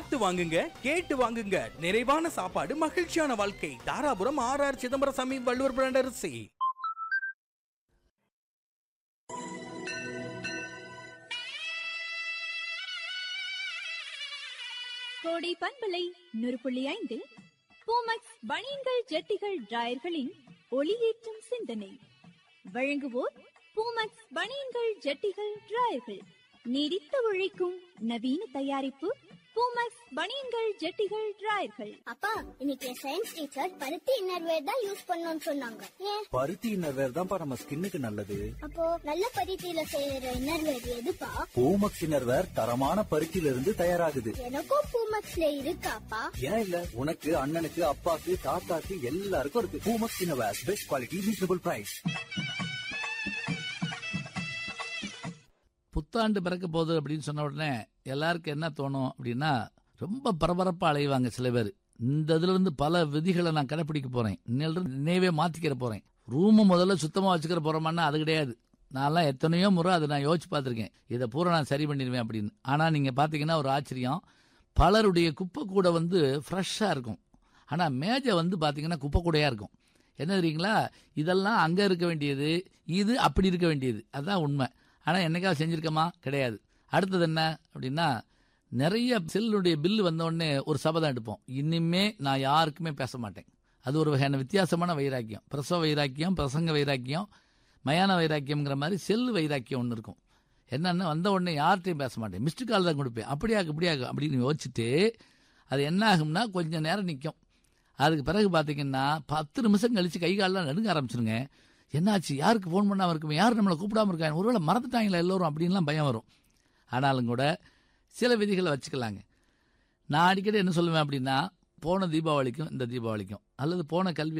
பார்த்து வாங்குங்க கேட்டு வாங்குங்க நிறைவான சாப்பாடு மகிழ்ச்சியான வாழ்க்கை Dharapuram R R Chidambarasamy Valluvar brand அரிசி கோடை பண்பலை நூறு புள்ளி ஐந்தில் பூமக்ஸ் பனியன்கள் ஜட்டிகள் டிராயர்களின் ஒளியேற்றும் சிந்தனை வழங்குவோர் பூமக்ஸ் பனியன்கள் ஜட்டிகள் டிராயர்கள் நீடித்து உழைக்கும் நவீன தயாரிப்பு பூமக்ஸ் பனியன்கள் ஜட்டிகள் டிராயர்கள் அப்பா இன்னைக்கு சயின்ஸ் டீச்சர் பருத்தி இன்னர்வேர் தான் யூஸ் பண்ணணும்னு சொன்னாங்க ஏன் பருத்தி இன்னர்வேர் தான்ப்பா நம்ம ஸ்கின்னுக்கு நல்லது அப்போ நல்ல பருத்தியில செய்யற இன்னர்வேர் எதுப்பா பூமக்ஸ் இன்னர்வேர் தரமான பருத்தியில இருந்து தயாராகுது எனக்கும் பூமக்ஸ்ல இருக்காப்பா ஏன் இல்ல உனக்கு அண்ணனுக்கு அப்பாக்கு தாத்தாக்கு எல்லாருக்கும் இருக்கு Poomex innerwear best quality reasonable price புத்தாண்டு பிறக்க போகுது அப்படின்னு சொன்ன உடனே எல்லாருக்கும் என்ன தோணும் அப்படின்னா ரொம்ப பரபரப்பா அலைவாங்க சில பேர் இந்த இதுல இருந்து பல விதிகளை நான் கடைப்பிடிக்க போறேன் இன்னிலிருந்து நினைவே மாத்திக்கிற போறேன் ரூமு முதல்ல சுத்தமா வச்சுக்கிற போறோமான்னா அது கிடையாது நான்லாம் எத்தனையோ முறை அதை நான் யோசிச்சு பார்த்துருக்கேன் இதை பூரா நான் சரி பண்ணிடுவேன் அப்படின்னு ஆனா நீங்க பாத்தீங்கன்னா ஒரு ஆச்சரியம் பலருடைய குப்பை கூட வந்து ஃப்ரெஷ்ஷாக இருக்கும் ஆனா மேஜை வந்து பாத்தீங்கன்னா குப்பை கூடையா இருக்கும் என்ன தெரியுங்களா இதெல்லாம் அங்க இருக்க வேண்டியது இது அப்படி இருக்க வேண்டியது அதான் உண்மை ஆனா என்னைக்காவது செஞ்சிருக்கமா கிடையாது அடுத்தது என்ன அப்படின்னா நிறைய செல்லுடைய பில்லு வந்த உடனே ஒரு சபதம் எடுப்போம் இனிமே நான் யாருக்குமே பேச மாட்டேன் அது ஒரு வகையான வித்தியாசமான வைராக்கியம் பிரசவ வைராக்கியம் பிரசங்க வைராக்கியம் மயான வைராக்கியம்ங்கிற மாதிரி செல்லு வைராக்கியம் ஒன்று இருக்கும் என்னன்னா வந்த உடனே யார்கிட்டையும் பேச மாட்டேன் மிஸ்டு கால் தான் கொடுப்பேன் அப்படியாக்கு இப்படியாக்கு அப்படின்னு யோசிச்சுட்டு அது என்ன ஆகும்னா கொஞ்சம் நேரம் நிற்கும் அதுக்கு பிறகு பார்த்தீங்கன்னா பத்து நிமிஷம் கழிச்சு கை காலெல்லாம் நடுங்க ஆரம்பிச்சிருங்க என்னாச்சு யாருக்கு ஃபோன் பண்ணாம இருக்குமே யார் நம்மளை கூப்பிடாம இருக்காங்க ஒருவேளை மறந்துட்டாங்களா எல்லோரும் அப்படின்லாம் பயம் வரும் ஆனாலும் கூட சில விதிகளை வச்சுக்கலாங்க நான் அடிக்கடி என்ன சொல்லுவேன் அப்படின்னா போன தீபாவளிக்கும் இந்த தீபாவளிக்கும் அல்லது போன கல்வி